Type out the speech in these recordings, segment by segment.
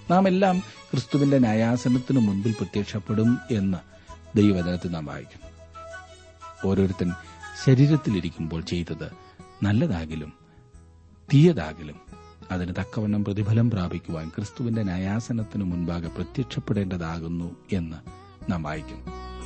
നാം എല്ലാം ക്രിസ്തുവിന്റെ ന്യായാസനത്തിനു മുൻപിൽ പ്രത്യക്ഷപ്പെടും എന്ന് ദൈവവചനത്തിൽ നാം വായിക്കും ഓരോരുത്തൻ ശരീരത്തിലിരിക്കുമ്പോൾ ചെയ്തത് നല്ലതാകിലും തീയതാകിലും അതിന് തക്കവണ്ണം പ്രതിഫലം പ്രാപിക്കുവാൻ ക്രിസ്തുവിന്റെ ന്യായാസനത്തിനു മുൻപാകെ പ്രത്യക്ഷപ്പെടേണ്ടതാകുന്നു എന്ന് നാം വായിക്കും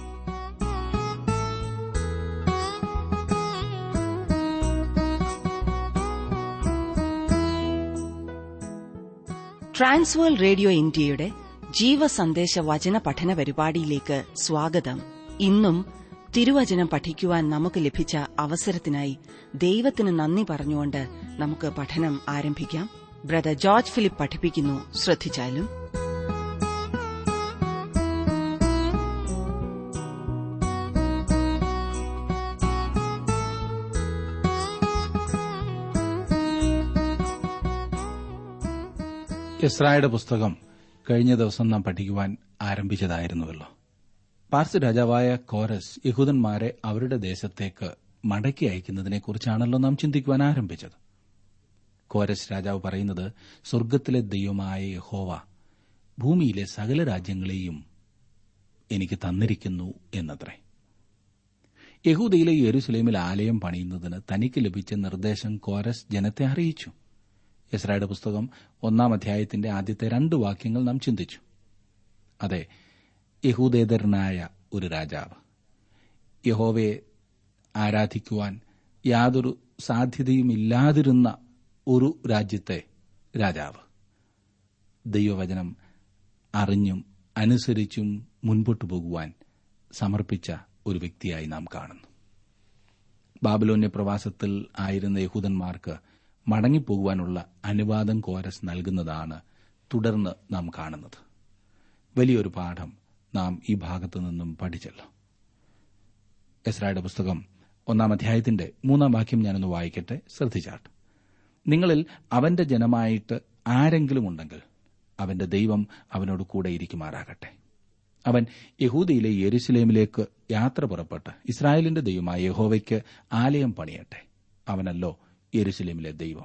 ട്രാൻസ്വേൾ റേഡിയോ ഇന്ത്യയുടെ ജീവസന്ദേശ വചന പഠന പരിപാടിയിലേക്ക് സ്വാഗതം ഇന്നും തിരുവചനം പഠിക്കുവാൻ നമുക്ക് ലഭിച്ച അവസരത്തിനായി ദൈവത്തിന് നന്ദി പറഞ്ഞുകൊണ്ട് നമുക്ക് പഠനം ആരംഭിക്കാം ബ്രദർ ജോർജ് ഫിലിപ്പ് പഠിപ്പിക്കുന്നു ശ്രദ്ധിച്ചാലും ഇസ്രായുടെ പുസ്തകം കഴിഞ്ഞ ദിവസം നാം പഠിക്കുവാൻ ആരംഭിച്ചതായിരുന്നുവല്ലോ പാർസ് രാജാവായ കോരസ് യഹൂദന്മാരെ അവരുടെ ദേശത്തേക്ക് മടക്കി അയക്കുന്നതിനെക്കുറിച്ചാണല്ലോ നാം ചിന്തിക്കുവാൻ ആരംഭിച്ചത് കോരസ് രാജാവ് പറയുന്നത് സ്വർഗത്തിലെ ദൈവമായ യഹോവ ഭൂമിയിലെ സകല രാജ്യങ്ങളെയും എനിക്ക് തന്നിരിക്കുന്നു എന്നത്രേ യഹൂദയിലെ യെരുസലേമിൽ ആലയം പണിയുന്നതിന് തനിക്ക് ലഭിച്ച നിർദ്ദേശം കോരസ് ജനത്തെ അറിയിച്ചു യസ്രായുടെ പുസ്തകം ഒന്നാം അധ്യായത്തിന്റെ ആദ്യത്തെ രണ്ട് വാക്യങ്ങൾ നാം ചിന്തിച്ചു അതെ യഹൂദേതരനായ ഒരു രാജാവ് യഹോവയെ ആരാധിക്കുവാൻ യാതൊരു സാധ്യതയുമില്ലാതിരുന്ന ഒരു രാജ്യത്തെ രാജാവ് ദൈവവചനം അറിഞ്ഞും അനുസരിച്ചും മുൻപോട്ടു പോകുവാൻ സമർപ്പിച്ച ഒരു വ്യക്തിയായി നാം കാണുന്നു ബാബിലോന്യ പ്രവാസത്തിൽ ആയിരുന്ന യഹൂദന്മാർക്ക് മടങ്ങിപ്പോകുവാനുള്ള അനുവാദം കോരസ് നൽകുന്നതാണ് തുടർന്ന് നാം കാണുന്നത് വലിയൊരു പാഠം നാം ഈ ഭാഗത്തു നിന്നും പഠിച്ചല്ലോ എസ്രായുടെ പുസ്തകം ഒന്നാം അധ്യായത്തിന്റെ മൂന്നാം വാക്യം ഞാനൊന്ന് വായിക്കട്ടെ ശ്രദ്ധിച്ചാട്ട് നിങ്ങളിൽ അവന്റെ ജനമായിട്ട് ആരെങ്കിലും ഉണ്ടെങ്കിൽ അവന്റെ ദൈവം അവനോട് കൂടെ ഇരിക്കുമാറാകട്ടെ അവൻ യഹൂദയിലെ യെരുസലേമിലേക്ക് യാത്ര പുറപ്പെട്ട് ഇസ്രായേലിന്റെ ദൈവമായ യഹോവയ്ക്ക് ആലയം പണിയട്ടെ അവനല്ലോ യെരുസലേമിലെ ദൈവം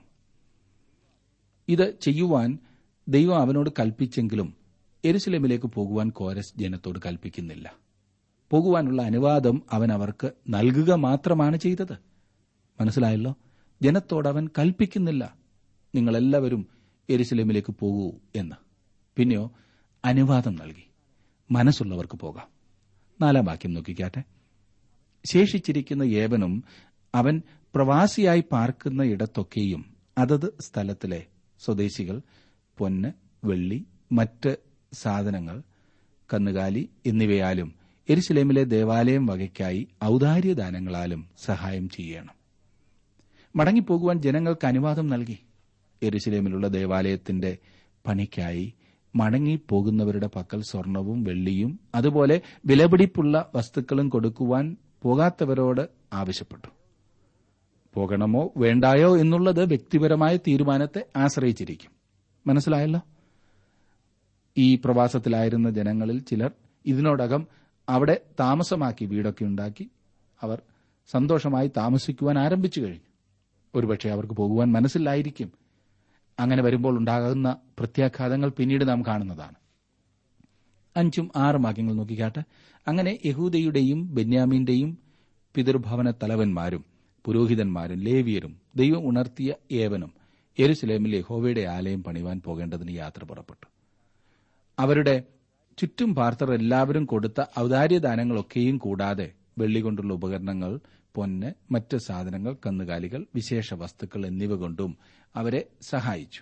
ഇത് ചെയ്യുവാൻ ദൈവം അവനോട് കൽപ്പിച്ചെങ്കിലും എരുസലേമിലേക്ക് പോകുവാൻ കോരസ് ജനത്തോട് കൽപ്പിക്കുന്നില്ല പോകുവാനുള്ള അനുവാദം അവൻ അവർക്ക് നൽകുക മാത്രമാണ് ചെയ്തത് മനസ്സിലായല്ലോ ജനത്തോട് അവൻ കൽപ്പിക്കുന്നില്ല നിങ്ങളെല്ലാവരും എരുസലേമിലേക്ക് പോകൂ എന്ന് പിന്നെയോ അനുവാദം നൽകി മനസ്സുള്ളവർക്ക് പോകാം നാലാം വാക്യം നോക്കിക്കാട്ടെ ശേഷിച്ചിരിക്കുന്ന ഏവനും അവൻ പ്രവാസിയായി പാർക്കുന്ന ഇടത്തൊക്കെയും അതത് സ്ഥലത്തിലെ സ്വദേശികൾ പൊന്ന് വെള്ളി മറ്റ് സാധനങ്ങൾ കന്നുകാലി എന്നിവയാലും എരുസലേമിലെ ദേവാലയം വകയ്ക്കായി ഔദാര്യദാനങ്ങളാലും സഹായം ചെയ്യണം മടങ്ങിപ്പോകുവാൻ ജനങ്ങൾക്ക് അനുവാദം നൽകി എരുസലേമിലുള്ള ദേവാലയത്തിന്റെ പണിക്കായി മടങ്ങിപ്പോകുന്നവരുടെ പക്കൽ സ്വർണവും വെള്ളിയും അതുപോലെ വിലപിടിപ്പുള്ള വസ്തുക്കളും കൊടുക്കുവാൻ പോകാത്തവരോട് ആവശ്യപ്പെട്ടു പോകണമോ വേണ്ടായോ എന്നുള്ളത് വ്യക്തിപരമായ തീരുമാനത്തെ ആശ്രയിച്ചിരിക്കും മനസ്സിലായല്ലോ ഈ പ്രവാസത്തിലായിരുന്ന ജനങ്ങളിൽ ചിലർ ഇതിനോടകം അവിടെ താമസമാക്കി വീടൊക്കെ ഉണ്ടാക്കി അവർ സന്തോഷമായി താമസിക്കുവാൻ ആരംഭിച്ചു കഴിഞ്ഞു ഒരുപക്ഷെ അവർക്ക് പോകുവാൻ മനസ്സിലായിരിക്കും അങ്ങനെ വരുമ്പോൾ ഉണ്ടാകുന്ന പ്രത്യാഘാതങ്ങൾ പിന്നീട് നാം കാണുന്നതാണ് അഞ്ചും ആറും വാക്യങ്ങൾ നോക്കിക്കാട്ടെ അങ്ങനെ യഹൂദയുടെയും ബെന്യാമിന്റെയും പിതൃഭവന തലവന്മാരും പുരോഹിതന്മാരും ലേവിയരും ദൈവം ഉണർത്തിയ ഏവനും യെരുസലേമിൽ യഹോവയുടെ ആലയം പണിവാൻ പോകേണ്ടതിന് യാത്ര പുറപ്പെട്ടു അവരുടെ ചുറ്റും പാർത്തർ എല്ലാവരും കൊടുത്ത ഔദാര്യദാനങ്ങളൊക്കെയും കൂടാതെ വെള്ളി കൊണ്ടുള്ള ഉപകരണങ്ങൾ പൊന്ന് മറ്റ് സാധനങ്ങൾ കന്നുകാലികൾ വിശേഷ വസ്തുക്കൾ എന്നിവ കൊണ്ടും അവരെ സഹായിച്ചു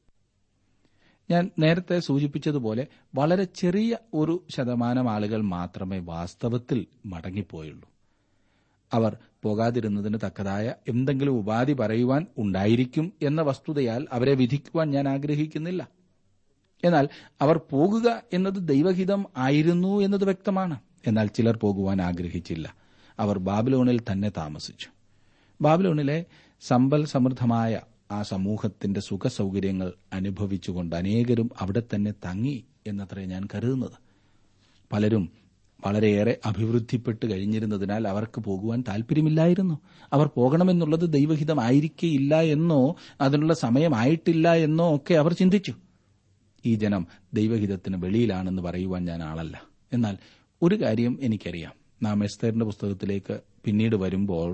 ഞാൻ നേരത്തെ സൂചിപ്പിച്ചതുപോലെ വളരെ ചെറിയ ഒരു ശതമാനം ആളുകൾ മാത്രമേ വാസ്തവത്തിൽ മടങ്ങിപ്പോയുള്ളൂ അവർ പോകാതിരുന്നതിന് തക്കതായ എന്തെങ്കിലും ഉപാധി പറയുവാൻ ഉണ്ടായിരിക്കും എന്ന വസ്തുതയാൽ അവരെ വിധിക്കുവാൻ ഞാൻ ആഗ്രഹിക്കുന്നില്ല എന്നാൽ അവർ പോകുക എന്നത് ദൈവഹിതം ആയിരുന്നു എന്നത് വ്യക്തമാണ് എന്നാൽ ചിലർ പോകുവാൻ ആഗ്രഹിച്ചില്ല അവർ ബാബിലോണിൽ തന്നെ താമസിച്ചു ബാബിലോണിലെ സമ്പൽ സമൃദ്ധമായ ആ സമൂഹത്തിന്റെ സുഖസൌകര്യങ്ങൾ അനുഭവിച്ചുകൊണ്ട് അനേകരും അവിടെ തന്നെ തങ്ങി എന്നത്രേ ഞാൻ കരുതുന്നത് പലരും വളരെയേറെ അഭിവൃദ്ധിപ്പെട്ട് കഴിഞ്ഞിരുന്നതിനാൽ അവർക്ക് പോകുവാൻ താൽപര്യമില്ലായിരുന്നു അവർ പോകണമെന്നുള്ളത് ദൈവഹിതമായിരിക്കേയില്ല എന്നോ അതിനുള്ള സമയമായിട്ടില്ല എന്നോ ഒക്കെ അവർ ചിന്തിച്ചു ഈ ജനം ദൈവഹിതത്തിന് വെളിയിലാണെന്ന് പറയുവാൻ ഞാൻ ആളല്ല എന്നാൽ ഒരു കാര്യം എനിക്കറിയാം നാം എസ്തേറിന്റെ പുസ്തകത്തിലേക്ക് പിന്നീട് വരുമ്പോൾ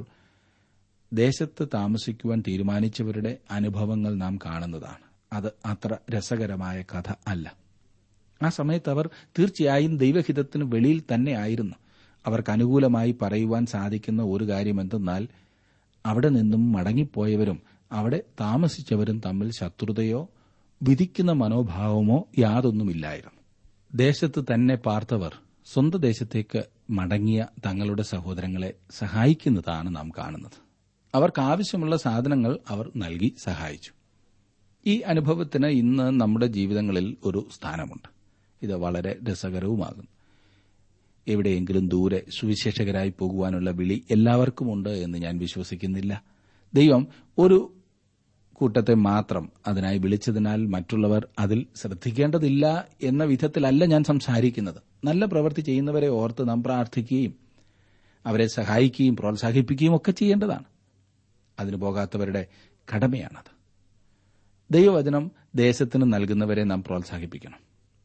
ദേശത്ത് താമസിക്കുവാൻ തീരുമാനിച്ചവരുടെ അനുഭവങ്ങൾ നാം കാണുന്നതാണ് അത് അത്ര രസകരമായ കഥ അല്ല ആ സമയത്ത് അവർ തീർച്ചയായും ദൈവഹിതത്തിന് വെളിയിൽ തന്നെ ആയിരുന്നു അവർക്ക് അനുകൂലമായി പറയുവാൻ സാധിക്കുന്ന ഒരു കാര്യം എന്തെന്നാൽ അവിടെ നിന്നും മടങ്ങിപ്പോയവരും അവിടെ താമസിച്ചവരും തമ്മിൽ ശത്രുതയോ വിധിക്കുന്ന മനോഭാവമോ യാതൊന്നുമില്ലായിരുന്നു ദേശത്ത് തന്നെ പാർത്തവർ സ്വന്തം ദേശത്തേക്ക് മടങ്ങിയ തങ്ങളുടെ സഹോദരങ്ങളെ സഹായിക്കുന്നതാണ് നാം കാണുന്നത് അവർക്ക് ആവശ്യമുള്ള സാധനങ്ങൾ അവർ നൽകി സഹായിച്ചു ഈ അനുഭവത്തിന് ഇന്ന് നമ്മുടെ ജീവിതങ്ങളിൽ ഒരു സ്ഥാനമുണ്ട് ഇത് വളരെ രസകരവുമാകും എവിടെയെങ്കിലും ദൂരെ സുവിശേഷകരായി പോകുവാനുള്ള വിളി എല്ലാവർക്കുമുണ്ട് എന്ന് ഞാൻ വിശ്വസിക്കുന്നില്ല ദൈവം ഒരു കൂട്ടത്തെ മാത്രം അതിനായി വിളിച്ചതിനാൽ മറ്റുള്ളവർ അതിൽ ശ്രദ്ധിക്കേണ്ടതില്ല എന്ന വിധത്തിലല്ല ഞാൻ സംസാരിക്കുന്നത് നല്ല പ്രവൃത്തി ചെയ്യുന്നവരെ ഓർത്ത് നാം പ്രാർത്ഥിക്കുകയും അവരെ സഹായിക്കുകയും പ്രോത്സാഹിപ്പിക്കുകയും ഒക്കെ ചെയ്യേണ്ടതാണ് അതിന് പോകാത്തവരുടെ കടമയാണത് ദൈവവചനം ദേശത്തിന് നൽകുന്നവരെ നാം പ്രോത്സാഹിപ്പിക്കണം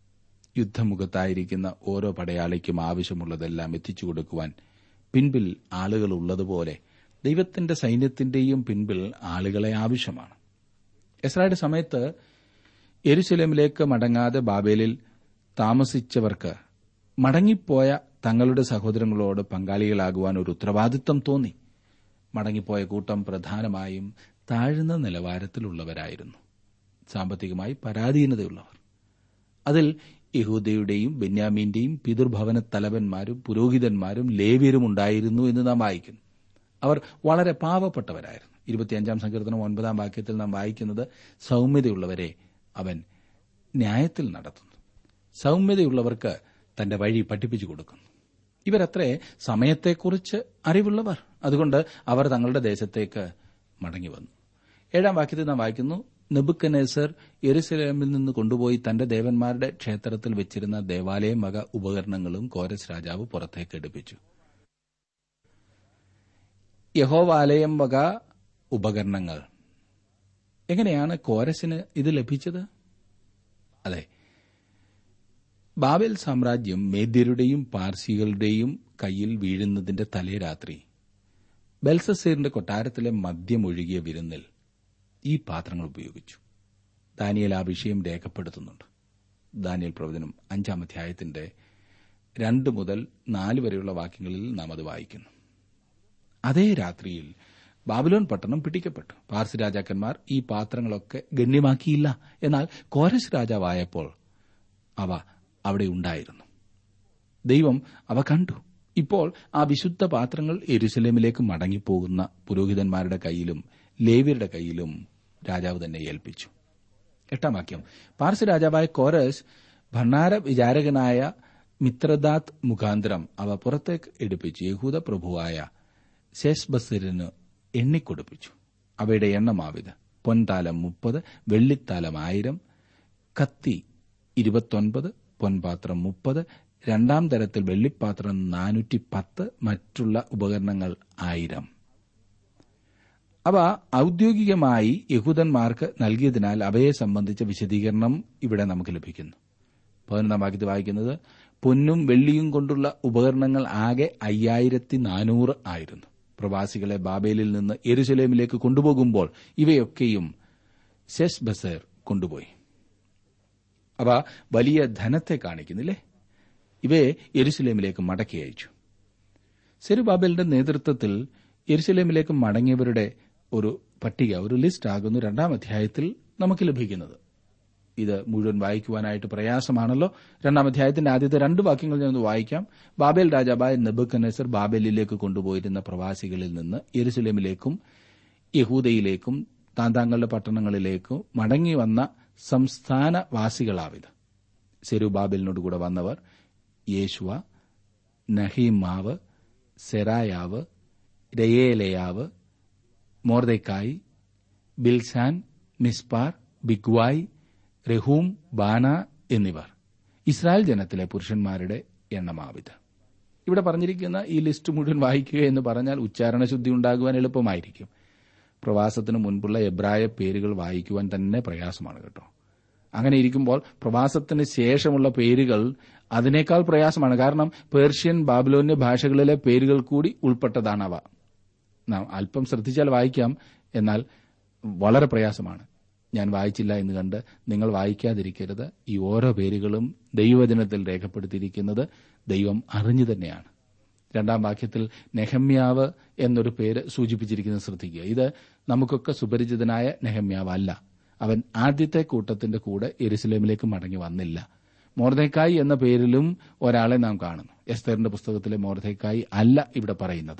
യുദ്ധമുഖത്തായിരിക്കുന്ന ഓരോ പടയാളിക്കും ആവശ്യമുള്ളതെല്ലാം എത്തിച്ചു കൊടുക്കുവാൻ പിൻപിൽ ആളുകൾ ഉള്ളതുപോലെ ദൈവത്തിന്റെ സൈന്യത്തിന്റെയും പിൻപിൽ ആളുകളെ ആവശ്യമാണ് എസ്രായുടെ സമയത്ത് എരുശലേമിലേക്ക് മടങ്ങാതെ ബാബേലിൽ താമസിച്ചവർക്ക് മടങ്ങിപ്പോയ തങ്ങളുടെ സഹോദരങ്ങളോട് പങ്കാളികളാകുവാൻ ഒരു ഉത്തരവാദിത്തം തോന്നി മടങ്ങിപ്പോയ കൂട്ടം പ്രധാനമായും താഴ്ന്ന നിലവാരത്തിലുള്ളവരായിരുന്നു സാമ്പത്തികമായി പരാധീനതയുള്ളവർ അതിൽ യഹൂദയുടെയും ബെന്യാമീന്റെയും പിതൃഭവന തലവന്മാരും പുരോഹിതന്മാരും ലേവ്യരും ഉണ്ടായിരുന്നു എന്ന് നാം വായിക്കുന്നു അവർ വളരെ പാവപ്പെട്ടവരായിരുന്നു ഇരുപത്തിയഞ്ചാം സങ്കീർത്തനം ഒൻപതാം വാക്യത്തിൽ നാം വായിക്കുന്നത് സൗമ്യതയുള്ളവരെ അവൻ ന്യായത്തിൽ നടത്തുന്നു സൗമ്യതയുള്ളവർക്ക് തന്റെ വഴി പഠിപ്പിച്ചു കൊടുക്കുന്നു ഇവരത്രേ സമയത്തെക്കുറിച്ച് അറിവുള്ളവർ അതുകൊണ്ട് അവർ തങ്ങളുടെ ദേശത്തേക്ക് മടങ്ങി വന്നു ഏഴാം വാക്യത്തിൽ നാം വായിക്കുന്നു നെബുക്കനേസർ യെരുസലേമിൽ നിന്ന് കൊണ്ടുപോയി തന്റെ ദേവന്മാരുടെ ക്ഷേത്രത്തിൽ വെച്ചിരുന്ന ദേവാലയം വക ഉപകരണങ്ങളും കോരസ് രാജാവ് പുറത്തേക്ക് എടുപ്പിച്ചു യഹോവാലയം വക ഉപകരണങ്ങൾ എങ്ങനെയാണ് കോരസിന് ഇത് ലഭിച്ചത് അതെ ബാബേൽ സാമ്രാജ്യം മേദ്യരുടെയും പാർസികളുടെയും കയ്യിൽ വീഴുന്നതിന്റെ തലേ രാത്രി ബെൽസസീറിന്റെ കൊട്ടാരത്തിലെ മദ്യമൊഴുകിയ വിരുന്നിൽ ഈ പാത്രങ്ങൾ ഉപയോഗിച്ചു ദാനിയൽ ആ വിഷയം രേഖപ്പെടുത്തുന്നുണ്ട് ദാനിയൽ പ്രവചനം അഞ്ചാം അധ്യായത്തിന്റെ രണ്ട് മുതൽ നാല് വരെയുള്ള വാക്യങ്ങളിൽ നാം അത് വായിക്കുന്നു അതേ രാത്രിയിൽ ബാബിലോൺ പട്ടണം പിടിക്കപ്പെട്ടു പാർസി രാജാക്കന്മാർ ഈ പാത്രങ്ങളൊക്കെ ഗണ്യമാക്കിയില്ല എന്നാൽ കോരസ് രാജാവായപ്പോൾ അവ അവിടെ ഉണ്ടായിരുന്നു ദൈവം അവ കണ്ടു ഇപ്പോൾ ആ വിശുദ്ധ പാത്രങ്ങൾ എരുസലേമിലേക്ക് മടങ്ങിപ്പോകുന്ന പുരോഹിതന്മാരുടെ കയ്യിലും ലേവ്യരുടെ കയ്യിലും രാജാവ് തന്നെ ഏൽപ്പിച്ചു എട്ടാം വാക്യം പാർസി രാജാവായ കോരസ് ഭണ്ണാര വിചാരകനായ മിത്രദാത്ത് മുഖാന്തരം അവ പുറത്തേക്ക് എടുപ്പിച്ച് യഹൂദ പ്രഭുവായ ശേഷ്ബസറിന് എണ്ണിക്കൊടുപ്പിച്ചു അവയുടെ എണ്ണമാവിത് പൊൻതാലം മുപ്പത് വെള്ളിത്താലം ആയിരം കത്തി ഇരുപത്തൊൻപത് പൊൻപാത്രം മുപ്പത് രണ്ടാം തരത്തിൽ വെള്ളിപ്പാത്രം നാനൂറ്റി പത്ത് മറ്റുള്ള ഉപകരണങ്ങൾ ആയിരം അവ ഔദ്യോഗികമായി യഹൂദന്മാർക്ക് നൽകിയതിനാൽ അവയെ സംബന്ധിച്ച വിശദീകരണം ഇവിടെ നമുക്ക് ലഭിക്കുന്നു പതിനൊന്നാം വാക്യത്തിൽ വായിക്കുന്നത് പൊന്നും വെള്ളിയും കൊണ്ടുള്ള ഉപകരണങ്ങൾ ആകെ അയ്യായിരത്തി നാനൂറ് ആയിരുന്നു പ്രവാസികളെ ബാബേലിൽ നിന്ന് എരുസലേമിലേക്ക് കൊണ്ടുപോകുമ്പോൾ ഇവയൊക്കെയും സെസ് ബസേർ കൊണ്ടുപോയി അവ വലിയ ധനത്തെ കാണിക്കുന്നില്ലേ ഇവയെ എരുസലേമിലേക്ക് മടക്കി അയച്ചു സെരുബാബേലിന്റെ നേതൃത്വത്തിൽ എരുസലേമിലേക്ക് മടങ്ങിയവരുടെ ഒരു പട്ടിക ഒരു ലിസ്റ്റ് ആകുന്നു രണ്ടാം അധ്യായത്തിൽ നമുക്ക് ലഭിക്കുന്നത് ഇത് മുഴുവൻ വായിക്കുവാനായിട്ട് പ്രയാസമാണല്ലോ രണ്ടാം അധ്യായത്തിന്റെ ആദ്യത്തെ രണ്ട് വാക്യങ്ങൾ ഞാൻ ഒന്ന് വായിക്കാം ബാബേൽ രാജാവായ നെബുക്കനസർ ബാബേലിലേക്ക് കൊണ്ടുപോയിരുന്ന പ്രവാസികളിൽ നിന്ന് യെരുസലേമിലേക്കും യഹൂദയിലേക്കും താന്താങ്ങളുടെ പട്ടണങ്ങളിലേക്കും മടങ്ങി വന്ന സംസ്ഥാനവാസികളാവിത് സെരുബാബേലിനോട് കൂടെ വന്നവർ യേശുവ നഹീമാവ് സെറായാവ് രയേലയാവ് മോർദക്കായി ബിൽസാൻ മിസ്പാർ ബിഗ്വായ് രഹൂം ബാന എന്നിവർ ഇസ്രായേൽ ജനത്തിലെ പുരുഷന്മാരുടെ എണ്ണമാവിത് ഇവിടെ പറഞ്ഞിരിക്കുന്ന ഈ ലിസ്റ്റ് മുഴുവൻ വായിക്കുക എന്ന് പറഞ്ഞാൽ ഉച്ചാരണശുദ്ധി ഉണ്ടാകുവാൻ എളുപ്പമായിരിക്കും പ്രവാസത്തിന് മുൻപുള്ള എബ്രായ പേരുകൾ വായിക്കുവാൻ തന്നെ പ്രയാസമാണ് കേട്ടോ അങ്ങനെ ഇരിക്കുമ്പോൾ പ്രവാസത്തിന് ശേഷമുള്ള പേരുകൾ അതിനേക്കാൾ പ്രയാസമാണ് കാരണം പേർഷ്യൻ ബാബിലോന്യ ഭാഷകളിലെ പേരുകൾ കൂടി ഉൾപ്പെട്ടതാണ് അവ നാം അല്പം ശ്രദ്ധിച്ചാൽ വായിക്കാം എന്നാൽ വളരെ പ്രയാസമാണ് ഞാൻ വായിച്ചില്ല എന്ന് കണ്ട് നിങ്ങൾ വായിക്കാതിരിക്കരുത് ഈ ഓരോ പേരുകളും ദൈവവചനത്തിൽ രേഖപ്പെടുത്തിയിരിക്കുന്നത് ദൈവം അറിഞ്ഞു തന്നെയാണ് രണ്ടാം വാക്യത്തിൽ നെഹമ്യാവ് എന്നൊരു പേര് സൂചിപ്പിച്ചിരിക്കുന്നത് ശ്രദ്ധിക്കുക ഇത് നമുക്കൊക്കെ സുപരിചിതനായ നെഹമ്യാവ് അല്ല അവൻ ആദ്യത്തെ കൂട്ടത്തിന്റെ കൂടെ എരുസലേമിലേക്ക് മടങ്ങി വന്നില്ല മോർദേക്കായി എന്ന പേരിലും ഒരാളെ നാം കാണുന്നു എസ്തറിന്റെ പുസ്തകത്തിലെ മോർദേക്കായി അല്ല ഇവിടെ പറയുന്നത്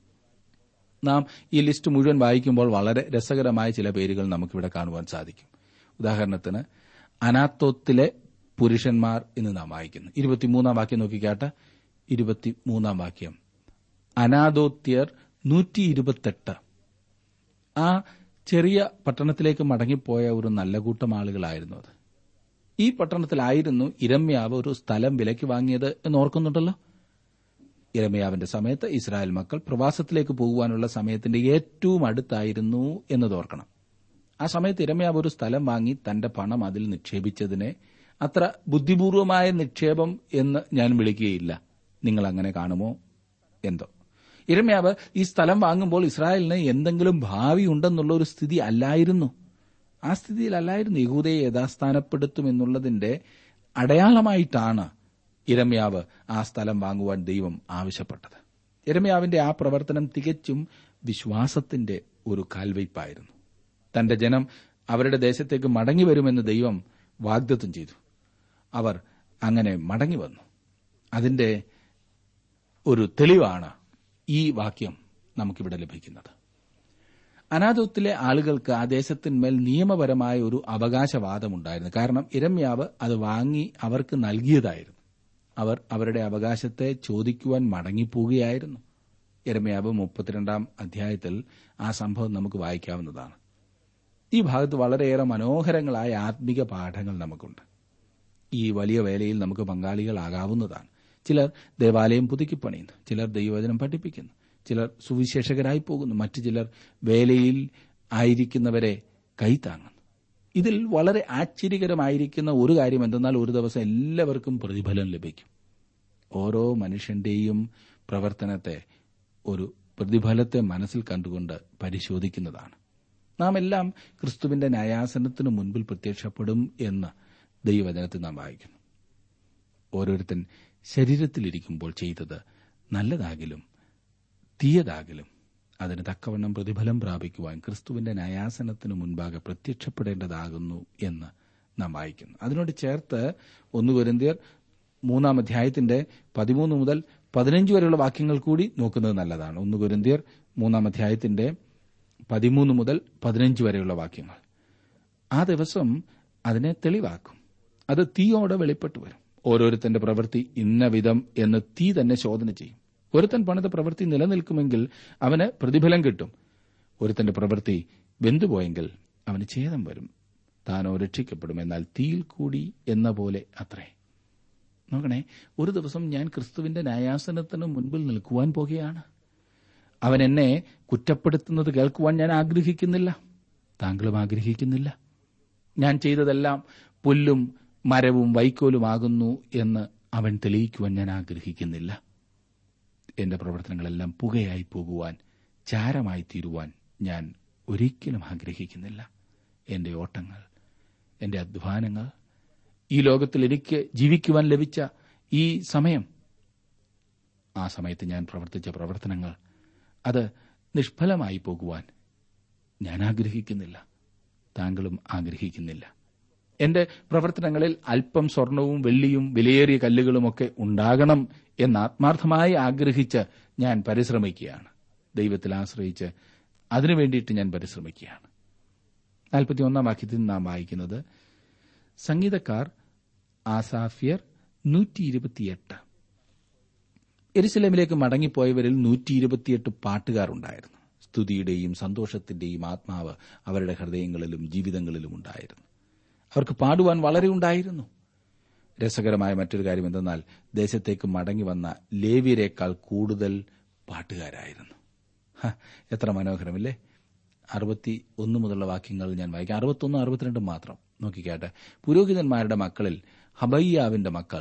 നാം ഈ ലിസ്റ്റ് മുഴുവൻ വായിക്കുമ്പോൾ വളരെ രസകരമായ ചില പേരുകൾ നമുക്കിവിടെ കാണുവാൻ സാധിക്കും ഉദാഹരണത്തിന് അനാത്തോത്തിലെ പുരുഷന്മാർ എന്ന് നാം വായിക്കുന്നു ഇരുപത്തിമൂന്നാം വാക്യം നോക്കിക്കാട്ടെ ഇരുപത്തിമൂന്നാം വാക്യം അനാദോത്യർ നൂറ്റി ഇരുപത്തെട്ട് ആ ചെറിയ പട്ടണത്തിലേക്ക് മടങ്ങിപ്പോയ ഒരു നല്ല കൂട്ടം ആളുകളായിരുന്നു അത് ഈ പട്ടണത്തിലായിരുന്നു ഇരമ്യാവ് ഒരു സ്ഥലം വിലയ്ക്ക് വാങ്ങിയത് എന്ന് ഓർക്കുന്നുണ്ടല്ലോ ഇരമയാവിന്റെ സമയത്ത് ഇസ്രായേൽ മക്കൾ പ്രവാസത്തിലേക്ക് പോകുവാനുള്ള സമയത്തിന്റെ ഏറ്റവും അടുത്തായിരുന്നു എന്നത് ഓർക്കണം ആ സമയത്ത് ഇരമയാവ് ഒരു സ്ഥലം വാങ്ങി തന്റെ പണം അതിൽ നിക്ഷേപിച്ചതിനെ അത്ര ബുദ്ധിപൂർവമായ നിക്ഷേപം എന്ന് ഞാൻ വിളിക്കുകയില്ല നിങ്ങൾ അങ്ങനെ കാണുമോ എന്തോ ഇരമയാവ് ഈ സ്ഥലം വാങ്ങുമ്പോൾ ഇസ്രായേലിന് എന്തെങ്കിലും ഭാവി ഉണ്ടെന്നുള്ള ഒരു സ്ഥിതി അല്ലായിരുന്നു ആ സ്ഥിതിയിലല്ലായിരുന്നു യഹൂദയെ യഥാസ്ഥാനപ്പെടുത്തുമെന്നുള്ളതിന്റെ അടയാളമായിട്ടാണ് ഇരമ്യാവ് ആ സ്ഥലം വാങ്ങുവാൻ ദൈവം ആവശ്യപ്പെട്ടത് ഇരമ്യാവിന്റെ ആ പ്രവർത്തനം തികച്ചും വിശ്വാസത്തിന്റെ ഒരു കാൽവയ്പായിരുന്നു തന്റെ ജനം അവരുടെ ദേശത്തേക്ക് മടങ്ങി വരുമെന്ന് ദൈവം വാഗ്ദത്തം ചെയ്തു അവർ അങ്ങനെ മടങ്ങി വന്നു അതിന്റെ ഒരു തെളിവാണ് ഈ വാക്യം നമുക്കിവിടെ ലഭിക്കുന്നത് അനാഥത്തിലെ ആളുകൾക്ക് ആ ദേശത്തിന്മേൽ നിയമപരമായ ഒരു അവകാശവാദമുണ്ടായിരുന്നു കാരണം ഇരമ്യാവ് അത് വാങ്ങി അവർക്ക് നൽകിയതായിരുന്നു അവർ അവരുടെ അവകാശത്തെ ചോദിക്കുവാൻ മടങ്ങിപ്പോവുകയായിരുന്നു ഇരമ്യാവ് മുപ്പത്തിരണ്ടാം അധ്യായത്തിൽ ആ സംഭവം നമുക്ക് വായിക്കാവുന്നതാണ് ഈ ഭാഗത്ത് വളരെയേറെ മനോഹരങ്ങളായ ആത്മിക പാഠങ്ങൾ നമുക്കുണ്ട് ഈ വലിയ വേലയിൽ നമുക്ക് പങ്കാളികളാകാവുന്നതാണ് ചിലർ ദേവാലയം പുതുക്കിപ്പണിയുന്നു ചിലർ ദൈവവചനം പഠിപ്പിക്കുന്നു ചിലർ സുവിശേഷകരായി പോകുന്നു മറ്റു ചിലർ വേലയിൽ ആയിരിക്കുന്നവരെ കൈത്താങ്ങുന്നു ഇതിൽ വളരെ ആശ്ചര്യകരമായിരിക്കുന്ന ഒരു കാര്യം എന്തെന്നാൽ ഒരു ദിവസം എല്ലാവർക്കും പ്രതിഫലം ലഭിക്കും ഓരോ മനുഷ്യന്റെയും പ്രവർത്തനത്തെ ഒരു പ്രതിഫലത്തെ മനസ്സിൽ കണ്ടുകൊണ്ട് പരിശോധിക്കുന്നതാണ് നാം എല്ലാം ക്രിസ്തുവിന്റെ ന്യായാസനത്തിനു മുൻപിൽ പ്രത്യക്ഷപ്പെടും എന്ന് ദൈവവചനത്തിൽ നാം വായിക്കുന്നു ഓരോരുത്തൻ ശരീരത്തിലിരിക്കുമ്പോൾ ചെയ്തത് നല്ലതാകിലും തീയതാകിലും അതിന് തക്കവണ്ണം പ്രതിഫലം പ്രാപിക്കുവാൻ ക്രിസ്തുവിന്റെ ന്യായാസനത്തിനു മുൻപാകെ പ്രത്യക്ഷപ്പെടേണ്ടതാകുന്നു എന്ന് നാം വായിക്കുന്നു അതിനോട് ചേർത്ത് ഒന്ന് കുരിന്തിയർ മൂന്നാം അധ്യായത്തിന്റെ പതിമൂന്ന് മുതൽ പതിനഞ്ച് വരെയുള്ള വാക്യങ്ങൾ കൂടി നോക്കുന്നത് നല്ലതാണ് ഒന്ന് കുരിന്തിയർ മൂന്നാം അധ്യായത്തിന്റെ പതിമൂന്ന് മുതൽ പതിനഞ്ച് വരെയുള്ള വാക്യങ്ങൾ ആ ദിവസം അതിനെ തെളിവാക്കും അത് തീയോടെ വെളിപ്പെട്ടു വരും ഓരോരുത്തന്റെ പ്രവൃത്തി ഇന്ന വിധം എന്ന് തീ തന്നെ ശോധന ചെയ്യും ഒരുത്തൻ പണിത പ്രവൃത്തി നിലനിൽക്കുമെങ്കിൽ അവന് പ്രതിഫലം കിട്ടും ഒരുത്തന്റെ പ്രവൃത്തി വെന്തുപോയെങ്കിൽ അവന് ഛേദം വരും താനോ രക്ഷിക്കപ്പെടും എന്നാൽ തീയിൽ കൂടി എന്ന പോലെ അത്രേ നോക്കണേ ഒരു ദിവസം ഞാൻ ക്രിസ്തുവിന്റെ ന്യായാസനത്തിന് മുൻപിൽ നിൽക്കുവാൻ പോകുകയാണ് അവൻ എന്നെ കുറ്റപ്പെടുത്തുന്നത് കേൾക്കുവാൻ ഞാൻ ആഗ്രഹിക്കുന്നില്ല താങ്കളും ആഗ്രഹിക്കുന്നില്ല ഞാൻ ചെയ്തതെല്ലാം പുല്ലും മരവും വൈക്കോലുമാകുന്നു എന്ന് അവൻ തെളിയിക്കുവാൻ ഞാൻ ആഗ്രഹിക്കുന്നില്ല എന്റെ പ്രവർത്തനങ്ങളെല്ലാം പുകയായി പോകുവാൻ ചാരമായി തീരുവാൻ ഞാൻ ഒരിക്കലും ആഗ്രഹിക്കുന്നില്ല എന്റെ ഓട്ടങ്ങൾ എന്റെ അധ്വാനങ്ങൾ ഈ ലോകത്തിൽ എനിക്ക് ജീവിക്കുവാൻ ലഭിച്ച ഈ സമയം ആ സമയത്ത് ഞാൻ പ്രവർത്തിച്ച പ്രവർത്തനങ്ങൾ അത് നിഷ്ഫലമായി പോകുവാൻ ഞാൻ ആഗ്രഹിക്കുന്നില്ല താങ്കളും ആഗ്രഹിക്കുന്നില്ല എന്റെ പ്രവർത്തനങ്ങളിൽ അല്പം സ്വർണവും വെള്ളിയും വിലയേറിയ കല്ലുകളുമൊക്കെ ഉണ്ടാകണം എന്ന് ആത്മാർത്ഥമായി ആഗ്രഹിച്ച് ഞാൻ പരിശ്രമിക്കുകയാണ് ദൈവത്തിൽ ആശ്രയിച്ച് അതിനു വേണ്ടിയിട്ട് ഞാൻ പരിശ്രമിക്കുകയാണ് നാൽപ്പത്തിയൊന്നാം വാക്യത്തിൽ നാം വായിക്കുന്നത് സംഗീതക്കാർ ആസാഫിയർ നൂറ്റി ഇരുപത്തിയെട്ട് എരുസലേമിലേക്ക് മടങ്ങിപ്പോയവരിൽ നൂറ്റി ഇരുപത്തിയെട്ട് പാട്ടുകാരുണ്ടായിരുന്നു സ്തുതിയുടെയും സന്തോഷത്തിന്റെയും ആത്മാവ് അവരുടെ ഹൃദയങ്ങളിലും ജീവിതങ്ങളിലും ഉണ്ടായിരുന്നു അവർക്ക് പാടുവാൻ വളരെ ഉണ്ടായിരുന്നു രസകരമായ മറ്റൊരു കാര്യം എന്തെന്നാൽ ദേശത്തേക്ക് മടങ്ങി വന്ന ലേവ്യരെക്കാൾ കൂടുതൽ പാട്ടുകാരായിരുന്നു ഹ, എത്ര മനോഹരമല്ലേ അറുപത്തി ഒന്ന് മുതലുള്ള വാക്യങ്ങൾ ഞാൻ വായിക്കാം അറുപത്തൊന്നും അറുപത്തിരണ്ടും മാത്രം നോക്കിക്കാട്ടെ പുരോഹിതന്മാരുടെ മക്കളിൽ ഹബയ്യാവിന്റെ മക്കൾ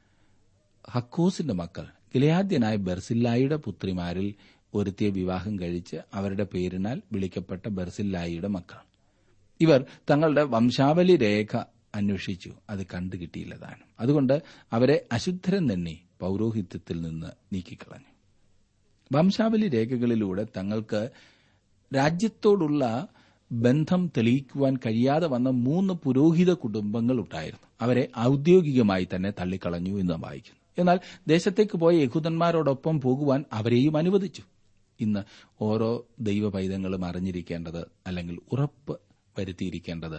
ഹക്കോസിന്റെ മക്കൾ ഗിലയാദ്യനായ ബെർസില്ലായിയുടെ പുത്രിമാരിൽ ഒരുത്തിയെ വിവാഹം കഴിച്ച് അവരുടെ പേരിനാൽ വിളിക്കപ്പെട്ട ബെർസില്ലായിയുടെ മക്കൾ ഇവർ തങ്ങളുടെ വംശാവലി രേഖ അന്വേഷിച്ചു അത് കണ്ടുകിട്ടിയില്ല താനും അതുകൊണ്ട് അവരെ അശുദ്ധരൻ തന്നെ പൌരോഹിത്യത്തിൽ നിന്ന് നീക്കിക്കളഞ്ഞു വംശാവലി രേഖകളിലൂടെ തങ്ങൾക്ക് രാജ്യത്തോടുള്ള ബന്ധം തെളിയിക്കുവാൻ കഴിയാതെ വന്ന മൂന്ന് പുരോഹിത കുടുംബങ്ങൾ ഉണ്ടായിരുന്നു അവരെ ഔദ്യോഗികമായി തന്നെ തള്ളിക്കളഞ്ഞു എന്ന് നാം വായിക്കുന്നു എന്നാൽ ദേശത്തേക്ക് പോയ യഹൂദന്മാരോടൊപ്പം പോകുവാൻ അവരെയും അനുവദിച്ചു ഇന്ന് ഓരോ ദൈവ പൈതങ്ങളും അറിഞ്ഞിരിക്കേണ്ടത് അല്ലെങ്കിൽ ഉറപ്പ് വരുത്തിയിരിക്കേണ്ടത്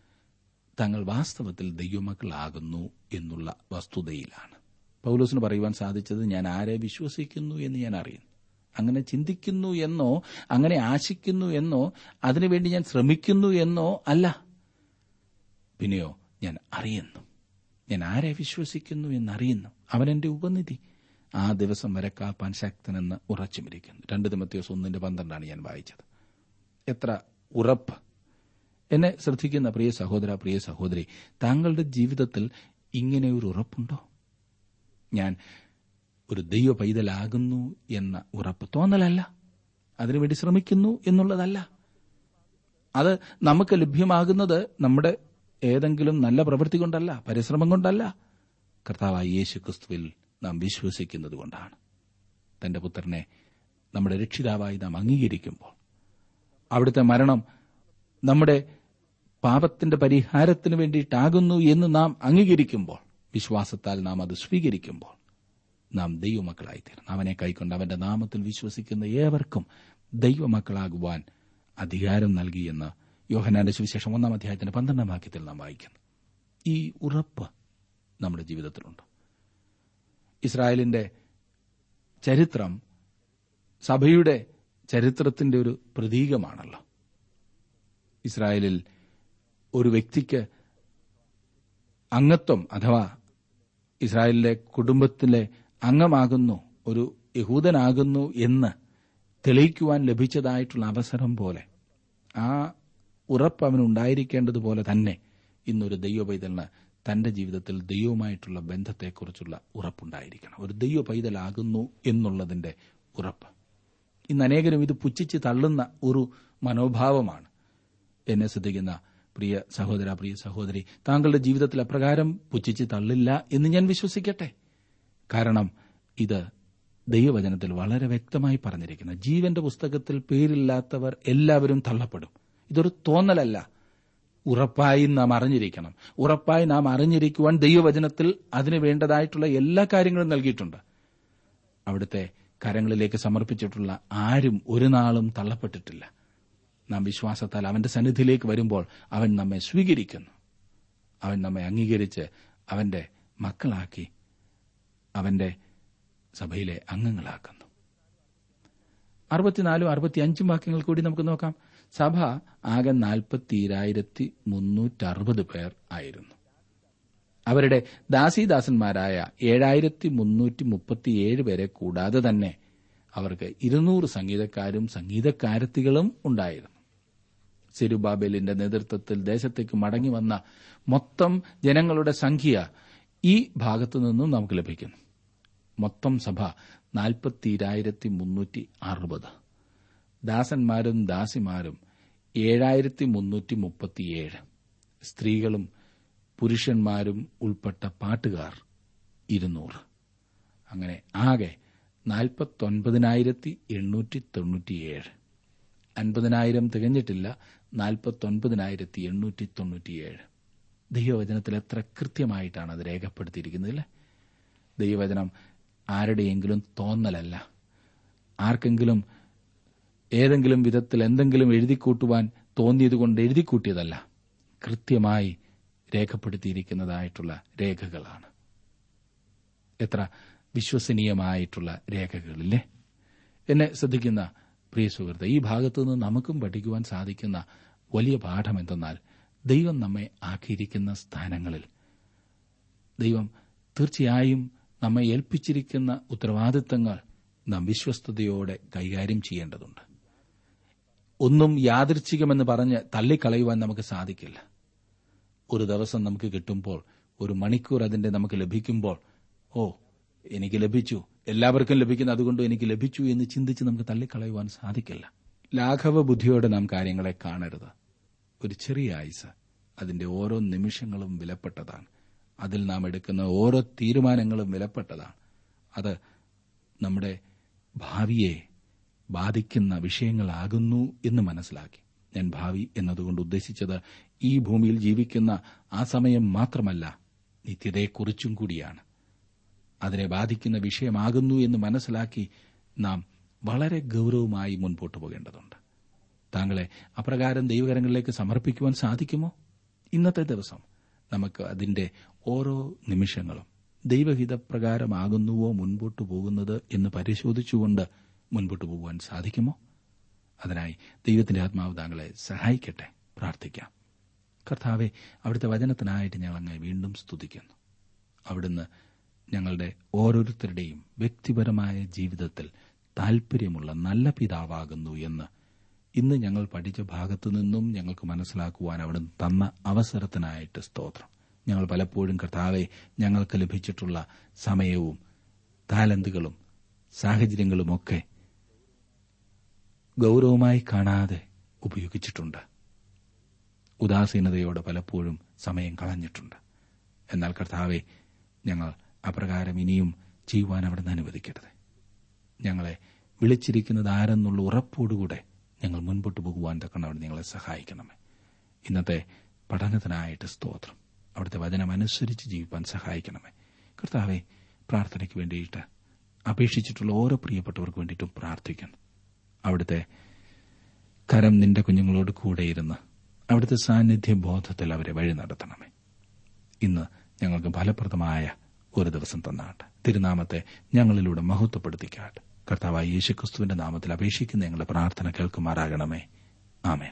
തങ്ങൾ വാസ്തവത്തിൽ ദൈവമക്കളാകുന്നു എന്നുള്ള വസ്തുതയിലാണ് പൗലോസിന് പറയുവാൻ സാധിച്ചത് ഞാൻ ആരെ വിശ്വസിക്കുന്നു എന്ന് ഞാൻ അറിയുന്നു അങ്ങനെ ചിന്തിക്കുന്നു എന്നോ അങ്ങനെ ആശിക്കുന്നു എന്നോ അതിനുവേണ്ടി ഞാൻ ശ്രമിക്കുന്നു എന്നോ അല്ല പിന്നെയോ ഞാൻ അറിയുന്നു ഞാൻ ആരെ വിശ്വസിക്കുന്നു എന്നറിയുന്നു അവൻ എന്റെ ഉപനിധി ആ ദിവസം വരെ കാപ്പാൻ ശക്തനെന്ന് ഉറച്ചുമിരിക്കുന്നു രണ്ട് ദിമത്യോസ് ഒന്നിന്റെ പന്ത്രണ്ടാണ് ഞാൻ വായിച്ചത് എത്ര ഉറപ്പ് എന്നെ ശ്രദ്ധിക്കുന്ന പ്രിയ സഹോദര പ്രിയ സഹോദരി താങ്കളുടെ ജീവിതത്തിൽ ഇങ്ങനെ ഒരു ഉറപ്പുണ്ടോ ഞാൻ ഒരു ദൈവ പൈതലാകുന്നു എന്ന ഉറപ്പ് തോന്നലല്ല അതിനുവേണ്ടി ശ്രമിക്കുന്നു എന്നുള്ളതല്ല അത് നമുക്ക് ലഭ്യമാകുന്നത് നമ്മുടെ ഏതെങ്കിലും നല്ല പ്രവൃത്തി കൊണ്ടല്ല പരിശ്രമം കൊണ്ടല്ല കർത്താവായ യേശു ക്രിസ്തുവിൽ നാം വിശ്വസിക്കുന്നത് കൊണ്ടാണ് തന്റെ പുത്രനെ നമ്മുടെ രക്ഷിതാവായി നാം അംഗീകരിക്കുമ്പോൾ അവിടുത്തെ മരണം നമ്മുടെ പാപത്തിന്റെ പരിഹാരത്തിന് വേണ്ടിയിട്ടാകുന്നു എന്ന് നാം അംഗീകരിക്കുമ്പോൾ വിശ്വാസത്താൽ നാം അത് സ്വീകരിക്കുമ്പോൾ നാം ദൈവമക്കളായിത്തീരുന്നു അവനെ കൈക്കൊണ്ട് അവന്റെ നാമത്തിൽ വിശ്വസിക്കുന്ന ഏവർക്കും ദൈവമക്കളാകുവാൻ അധികാരം നൽകിയെന്ന് യോഹനാന്റെ സുവിശേഷം ഒന്നാം അധ്യായത്തിന്റെ പന്ത്രണ്ടാം വാക്യത്തിൽ നാം വായിക്കുന്നു ഈ ഉറപ്പ് നമ്മുടെ ജീവിതത്തിലുണ്ട് ഇസ്രായേലിന്റെ ചരിത്രം സഭയുടെ ചരിത്രത്തിന്റെ ഒരു പ്രതീകമാണല്ലോ ഇസ്രായേലിൽ ഒരു വ്യക്തിക്ക് അംഗത്വം അഥവാ ഇസ്രായേലിലെ കുടുംബത്തിലെ അംഗമാകുന്നു ഒരു യഹൂദനാകുന്നു എന്ന് തെളിയിക്കുവാൻ ലഭിച്ചതായിട്ടുള്ള അവസരം പോലെ ആ ഉറപ്പ് അവനുണ്ടായിരിക്കേണ്ടതുപോലെ തന്നെ ഇന്നൊരു ദൈവ പൈതലിന് തന്റെ ജീവിതത്തിൽ ദൈവവുമായിട്ടുള്ള ബന്ധത്തെക്കുറിച്ചുള്ള ഉറപ്പുണ്ടായിരിക്കണം ഒരു ദൈവ പൈതലാകുന്നു എന്നുള്ളതിന്റെ ഉറപ്പ് ഇന്ന് അനേകരും ഇത് പുച്ഛിച്ച് തള്ളുന്ന ഒരു മനോഭാവമാണ് എന്നെ ശ്രദ്ധിക്കുന്ന പ്രിയ സഹോദര പ്രിയ സഹോദരി താങ്കളുടെ ജീവിതത്തിൽ അപ്രകാരം പുച്ഛിച്ച് തള്ളില്ല എന്ന് ഞാൻ വിശ്വസിക്കട്ടെ കാരണം ഇത് ദൈവവചനത്തിൽ വളരെ വ്യക്തമായി പറഞ്ഞിരിക്കുന്ന ജീവന്റെ പുസ്തകത്തിൽ പേരില്ലാത്തവർ എല്ലാവരും തള്ളപ്പെടും ഇതൊരു തോന്നലല്ല ഉറപ്പായി നാം അറിഞ്ഞിരിക്കണം ഉറപ്പായി നാം അറിഞ്ഞിരിക്കുവാൻ ദൈവവചനത്തിൽ അതിന് വേണ്ടതായിട്ടുള്ള എല്ലാ കാര്യങ്ങളും നൽകിയിട്ടുണ്ട് അവിടുത്തെ കരങ്ങളിലേക്ക് സമർപ്പിച്ചിട്ടുള്ള ആരും ഒരു നാളും തള്ളപ്പെട്ടിട്ടില്ല നാം വിശ്വാസത്താൽ അവന്റെ സന്നിധിയിലേക്ക് വരുമ്പോൾ അവൻ നമ്മെ സ്വീകരിക്കുന്നു അവൻ നമ്മെ അംഗീകരിച്ച് അവന്റെ മക്കളാക്കി അവന്റെ സഭയിലെ അംഗങ്ങളാക്കുന്നു അറുപത്തിനാലും അറുപത്തിയഞ്ചും വാക്യങ്ങൾ കൂടി നമുക്ക് നോക്കാം സഭ ആകെ നാൽപ്പത്തിരായിരത്തി മുന്നൂറ്ററുപത് പേർ ആയിരുന്നു അവരുടെ ദാസീദാസന്മാരായ ഏഴായിരത്തി മുന്നൂറ്റി മുപ്പത്തിയേഴ് പേരെ കൂടാതെ തന്നെ അവർക്ക് ഇരുന്നൂറ് സംഗീതക്കാരും സംഗീതക്കാരത്തികളും ഉണ്ടായിരുന്നു സെരുബാബേലിന്റെ നേതൃത്വത്തിൽ ദേശത്തേക്ക് മടങ്ങി വന്ന മൊത്തം ജനങ്ങളുടെ സംഖ്യ ഈ ഭാഗത്തു നിന്നും നമുക്ക് ലഭിക്കുന്നു മൊത്തം സഭ നാൽപ്പത്തിരായിരത്തി മുന്നൂറ്റി അറുപത് ദാസന്മാരും ദാസിമാരും ഏഴായിരത്തി മുന്നൂറ്റി മുപ്പത്തിയേഴ് സ്ത്രീകളും പുരുഷന്മാരും ഉൾപ്പെട്ട പാട്ടുകാർ ഇരുന്നൂറ് അങ്ങനെ ആകെ നാൽപ്പത്തൊൻപതിനായിരത്തി എണ്ണൂറ്റി തൊണ്ണൂറ്റിയേഴ് അൻപതിനായിരം തികഞ്ഞിട്ടില്ല നാൽപ്പത്തൊൻപതിനായിരത്തി എണ്ണൂറ്റി തൊണ്ണൂറ്റിയേഴ് ദൈവവചനത്തിൽ എത്ര കൃത്യമായിട്ടാണ് അത് രേഖപ്പെടുത്തിയിരിക്കുന്നത് ദൈവവചനം ആരുടെയെങ്കിലും തോന്നലല്ല ആർക്കെങ്കിലും ഏതെങ്കിലും വിധത്തിൽ എന്തെങ്കിലും എഴുതിക്കൂട്ടുവാൻ തോന്നിയതുകൊണ്ട് എഴുതിക്കൂട്ടിയതല്ല കൃത്യമായി രേഖപ്പെടുത്തിയിരിക്കുന്നതായിട്ടുള്ള രേഖകളാണ് എത്ര വിശ്വസനീയമായിട്ടുള്ള രേഖകളില്ലേ എന്നെ ശ്രദ്ധിക്കുന്ന പ്രിയ സുഹൃത്ത് ഈ ഭാഗത്തു നിന്ന് നമുക്കും പഠിക്കുവാൻ സാധിക്കുന്ന വലിയ പാഠം എന്തെന്നാൽ ദൈവം നമ്മെ ആക്കിയിരിക്കുന്ന സ്ഥാനങ്ങളിൽ ദൈവം തീർച്ചയായും നമ്മെ ഏൽപ്പിച്ചിരിക്കുന്ന ഉത്തരവാദിത്തങ്ങൾ നാം വിശ്വസ്തയോടെ കൈകാര്യം ചെയ്യേണ്ടതുണ്ട് ഒന്നും യാദൃച്ഛികമെന്ന് പറഞ്ഞ് തള്ളിക്കളയുവാൻ നമുക്ക് സാധിക്കില്ല ഒരു ദിവസം നമുക്ക് കിട്ടുമ്പോൾ ഒരു മണിക്കൂർ അതിന്റെ നമുക്ക് ലഭിക്കുമ്പോൾ ഓ എനിക്ക് ലഭിച്ചു എല്ലാവർക്കും ലഭിക്കുന്ന അതുകൊണ്ട് എനിക്ക് ലഭിച്ചു എന്ന് ചിന്തിച്ച് നമുക്ക് തള്ളിക്കളയുവാൻ സാധിക്കില്ല ലാഘവ ബുദ്ധിയോടെ നാം കാര്യങ്ങളെ കാണരുത് ഒരു ചെറിയ ആയുസ് അതിന്റെ ഓരോ നിമിഷങ്ങളും വിലപ്പെട്ടതാണ് അതിൽ നാം എടുക്കുന്ന ഓരോ തീരുമാനങ്ങളും വിലപ്പെട്ടതാണ് അത് നമ്മുടെ ഭാവിയെ ബാധിക്കുന്ന വിഷയങ്ങളാകുന്നു എന്ന് മനസ്സിലാക്കി ഞാൻ ഭാവി എന്നതുകൊണ്ട് ഉദ്ദേശിച്ചത് ഈ ഭൂമിയിൽ ജീവിക്കുന്ന ആ സമയം മാത്രമല്ല നിത്യതയെക്കുറിച്ചും കൂടിയാണ് അതിനെ ബാധിക്കുന്ന വിഷയമാകുന്നു എന്ന് മനസ്സിലാക്കി നാം വളരെ ഗൌരവമായി മുൻപോട്ട് പോകേണ്ടതുണ്ട് താങ്കളെ അപ്രകാരം ദൈവകരങ്ങളിലേക്ക് സമർപ്പിക്കുവാൻ സാധിക്കുമോ ഇന്നത്തെ ദിവസം നമുക്ക് അതിന്റെ ഓരോ നിമിഷങ്ങളും ദൈവഹിതപ്രകാരമാകുന്നുവോ മുൻപോട്ട് പോകുന്നത് എന്ന് പരിശോധിച്ചുകൊണ്ട് മുൻപോട്ട് പോകുവാൻ സാധിക്കുമോ അതിനായി ദൈവത്തിന്റെ ആത്മാവ് താങ്കളെ സഹായിക്കട്ടെ പ്രാർത്ഥിക്കാം കർത്താവെ അവിടുത്തെ വചനത്തിനായിട്ട് ഞങ്ങൾ അങ്ങ് വീണ്ടും സ്തുതിക്കുന്നു അവിടുന്ന് ഞങ്ങളുടെ ഓരോരുത്തരുടെയും വ്യക്തിപരമായ ജീവിതത്തിൽ താൽപര്യമുള്ള നല്ല പിതാവാകുന്നു എന്ന് ഇന്ന് ഞങ്ങൾ പഠിച്ച ഭാഗത്തു നിന്നും ഞങ്ങൾക്ക് മനസ്സിലാക്കുവാൻ അവിടുന്ന് തന്ന അവസരത്തിനായിട്ട് സ്തോത്രം ഞങ്ങൾ പലപ്പോഴും കർത്താവെ ഞങ്ങൾക്ക് ലഭിച്ചിട്ടുള്ള സമയവും താലന്തുകളും സാഹചര്യങ്ങളുമൊക്കെ ഗൌരവമായി കാണാതെ ഉപയോഗിച്ചിട്ടുണ്ട് ഉദാസീനതയോടെ പലപ്പോഴും സമയം കളഞ്ഞിട്ടുണ്ട് എന്നാൽ കർത്താവെ ഞങ്ങൾ അപ്രകാരം ഇനിയും ചെയ്യുവാൻ അവിടുന്ന് അനുവദിക്കരുത് ഞങ്ങളെ വിളിച്ചിരിക്കുന്നത് ആരെന്നുള്ള ഉറപ്പോടുകൂടെ ഞങ്ങൾ മുൻപോട്ട് പോകുവാൻ തക്കണം അവിടെ നിങ്ങളെ സഹായിക്കണമേ ഇന്നത്തെ പഠനത്തിനായിട്ട് സ്തോത്രം അവിടുത്തെ വചനം അനുസരിച്ച് ജീവിപ്പാൻ സഹായിക്കണമേ കർത്താവെ പ്രാർത്ഥനയ്ക്ക് വേണ്ടിയിട്ട് അപേക്ഷിച്ചിട്ടുള്ള ഓരോ പ്രിയപ്പെട്ടവർക്ക് വേണ്ടിയിട്ടും പ്രാർത്ഥിക്കുന്നു അവിടുത്തെ കരം നിന്റെ കുഞ്ഞുങ്ങളോട് കൂടെയിരുന്ന് അവിടുത്തെ സാന്നിധ്യ ബോധത്തിൽ അവരെ വഴി നടത്തണമേ ഇന്ന് ഞങ്ങൾക്ക് ഫലപ്രദമായ ഒരു ദിവസം തന്നാട്ടെ തിരുനാമത്തെ ഞങ്ങളിലൂടെ മഹത്വപ്പെടുത്തിക്കാട്ടെ കർത്താവായ യേശുക്രിസ്തുവിന്റെ നാമത്തിൽ അപേക്ഷിക്കുന്ന ഞങ്ങളുടെ പ്രാർത്ഥന കേൾക്കുമാറാകണമേ ആമേൻ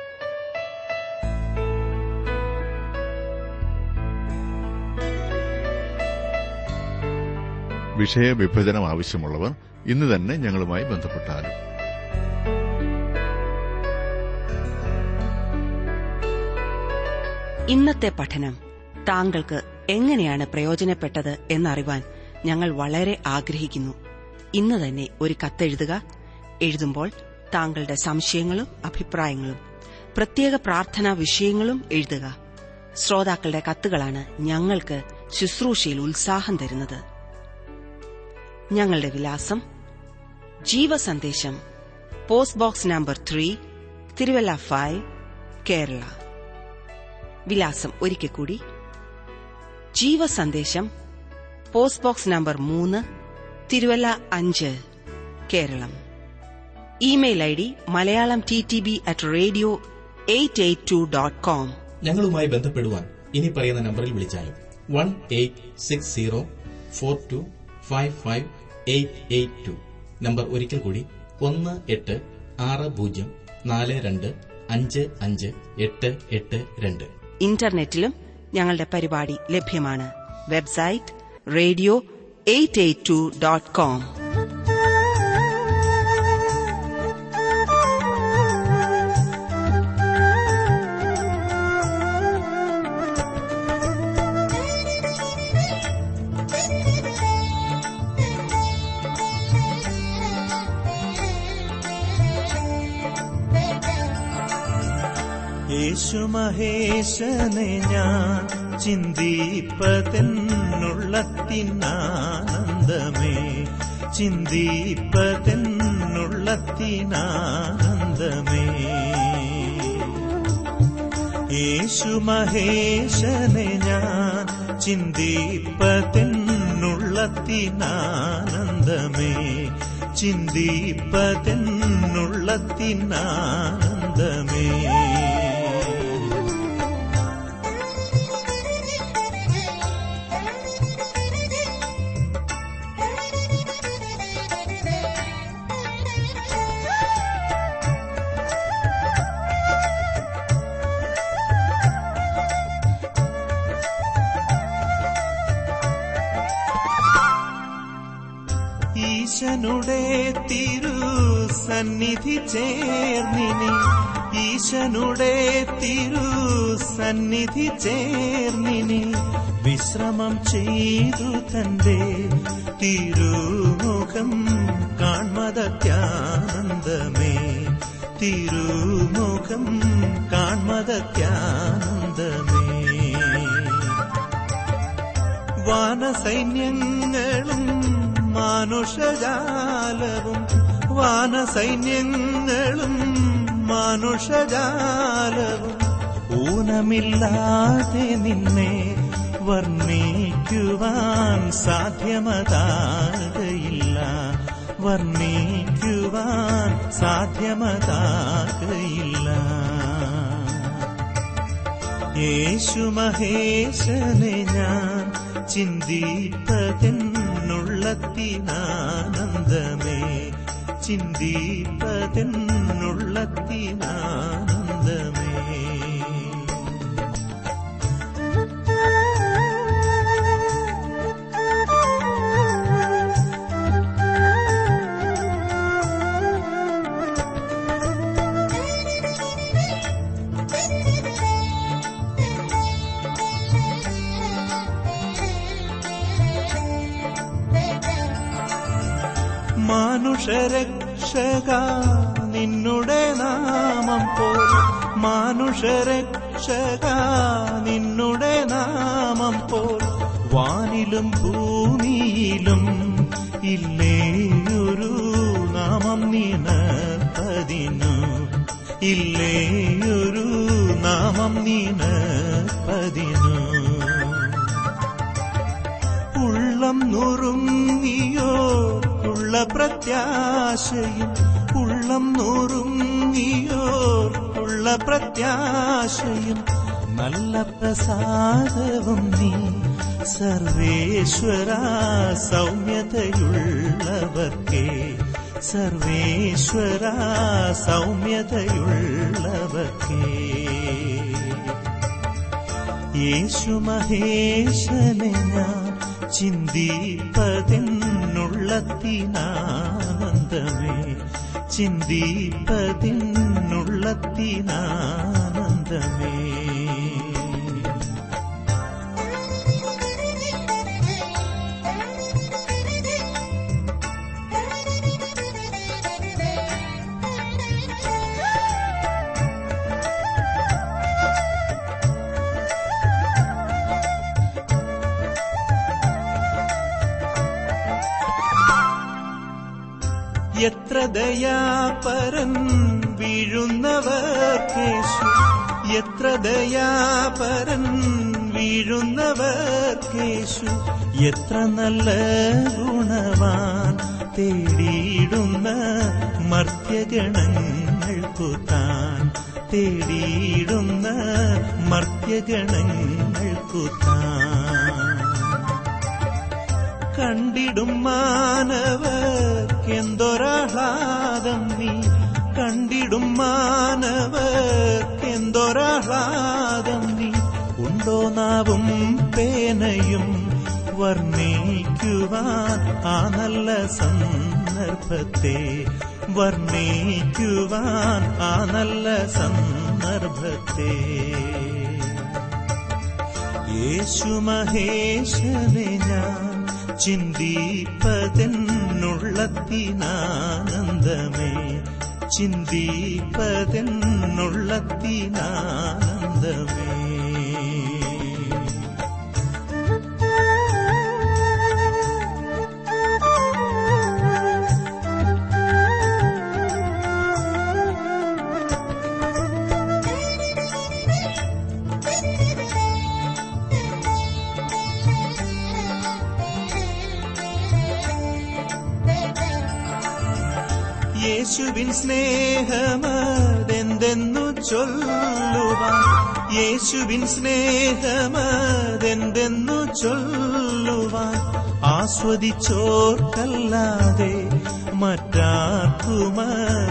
വിഷയവിഭജനം ആവശ്യമുള്ളവർ ഇന്ന് തന്നെ ഞങ്ങളുമായി ബന്ധപ്പെട്ടാലും ഇന്നത്തെ പഠനം താങ്കൾക്ക് എങ്ങനെയാണ് പ്രയോജനപ്പെട്ടത് എന്നറിവാൻ ഞങ്ങൾ വളരെ ആഗ്രഹിക്കുന്നു ഇന്ന് തന്നെ ഒരു കത്തെഴുതുക എഴുതുമ്പോൾ താങ്കളുടെ സംശയങ്ങളും അഭിപ്രായങ്ങളും പ്രത്യേക പ്രാർത്ഥനാ വിഷയങ്ങളും എഴുതുക ശ്രോതാക്കളുടെ കത്തുകളാണ് ഞങ്ങൾക്ക് ശുശ്രൂഷയിൽ ഉത്സാഹം തരുന്നത് ഞങ്ങളുടെ വിലാസം ജീവസന്ദേശം post box number three Thiruvalla five Kerala വിലാസം ഒരിക്കൽ കൂടി ജീവസന്ദേശം പോസ്റ്റ് ബോക്സ് നമ്പർ മൂന്ന് തിരുവല്ല അഞ്ച് Keralam email I D Malayalam T T B at radio eight eight two dot com ഞങ്ങളുമായി ബന്ധപ്പെടുവാൻ ഇനി പറയുന്ന നമ്പറിൽ വിളിച്ചാലും one eight six zero four two five five eight eight two number ഒരിക്കൽ കൂടി ഒന്ന് എട്ട് ആറ് പൂജ്യം നാല് രണ്ട് അഞ്ച് അഞ്ച് എട്ട് എട്ട് രണ്ട് ഇന്റർനെറ്റിലും ഞങ്ങളുടെ പരിപാടി ലഭ്യമാണ് website radio eight eight two dot com Yeshu മഹേശനെ ഞാൻ ചിന്തിപ്പതെന്നുള്ളത്തിനാനന്ദമേ ചിന്തിപ്പതെന്നുള്ളത്തിനാനന്ദമേ യേശു മഹേശനെ ഞാൻ ചിന്തിപ്പതെന്നുള്ളത്തിനാനന്ദമേ ചിന്തിപ്പതെന്നുള്ളത്തിനാനന്ദമേ ഈശനുടെ തിരു സന്നിധി ചേർന്നിനി ഈശനുടെ തിരു സന്നിധി ചേർന്നിനി വിശ്രമം ചെയ്തു തന്റെ തിരുമുഖം കാൺമതത്യാനന്ദമേ തിരുമുഖം കാൺമതത്യാനന്ദമേ വാനസൈന്യങ്ങളും മാനുഷജാലവും വാനസൈന്യങ്ങളും മാനുഷജാലവും ഊനമില്ലാതെ നിന്നെ വർണ്ണിക്കുവാൻ സാധ്യമതാകയില്ല വർണ്ണിക്കുവാൻ സാധ്യമതാകയില്ല യേശു മഹേശനെ ഞാൻ ചിന്തിപ്പതെന്നുള്ളത്തിനാനന്ദമേ ചിന്തിപ്പതെന്നുള്ളത്തിനാനന്ദമേ മാനുഷരക്ഷക നിന്നുടെ നാമം പോൽ മാനുഷരക്ഷക നിന്നുടെ നാമം പോൽ വാനിലും ഭൂമിയിലും ഇല്ലേയൊരു നാമം നിനപ്പതിനു ഇല്ലേയൊരു നാമം നിനപ്പതിനു ഉള്ളം നുറുങ്ങിയോ ഉള്ള പ്രത്യാശയും ഉള്ളം നുറുങ്ങിയോ ഉള്ള പ്രത്യാശയും നല്ല പ്രസാദവും നീ സർവേശ്വര സൗമ്യതയുള്ളവർക്കേ സർവേശ്വര സൗമ്യതയുള്ളവർക്കേ യേശു മഹേശനെ ഞാൻ ചിന്തിപ്പതിനുള്ളത്തിനാനന്ദമേ ചിന്തിപ്പതിനുള്ളത്തിനാനന്ദമേ എത്ര ദയാപരൻ വീഴുന്നവർക്കേശു എത്ര ദയാപരൻ വീഴുന്നവർക്കേശു എത്ര നല്ല ഗുണവാൻ തേടിയിടുന്ന മർത്യഗണങ്ങൾക്കു താൻ തേടിയിടുന്ന മർത്യഗണങ്ങൾക്കു താൻ കണ്ടിടും മാനവർക്കെന്തൊരാഹ്ലാദം നീ കണ്ടിടും മാനവർക്കെന്തൊരാഹ്ലാദം നീ ഉണ്ടോ നാവും പേനയും വർണ്ണിക്കുവാൻ ആ നല്ല സന്ദർഭത്തെ വർണ്ണിക്കുവാൻ ആ നല്ല സന്ദർഭത്തെ യേശു മഹേശനെ ഞാൻ ചിന്തിപ്പതെന്നുള്ളത്തിനാനന്ദമേ ചിന്തിപ്പതെന്നുള്ളത്തിനാനന്ദമേ യേശുവിൻ സ്നേഹമതെന്തെന്നു ചൊല്ലുവാൻ യേശുവിൻ സ്നേഹമതെന്തെന്നു ചൊല്ലുവാൻ ആസ്വദിച്ചോർക്കല്ലാതെ മറ്റാർക്കുമ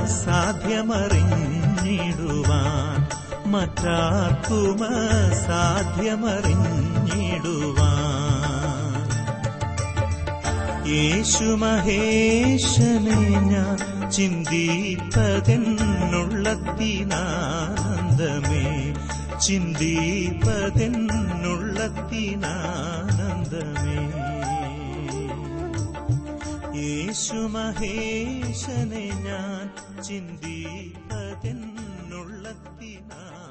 സാധ്യമറിഞ്ഞിടുവാൻ മറ്റാർക്കുമ സാധ്യമറിഞ്ഞിടുവാൻ യേശു മഹേശനെ ഞാൻ ചിന്തിപ്പതെന്നുള്ളത്തിനാ ചിന്തിപ്പതെന്നുള്ളത്തിനാനന്ദമേ യേശു മഹേശനെ ഞാൻ ചിന്തിപ്പതെന്നുള്ളത്തിനാ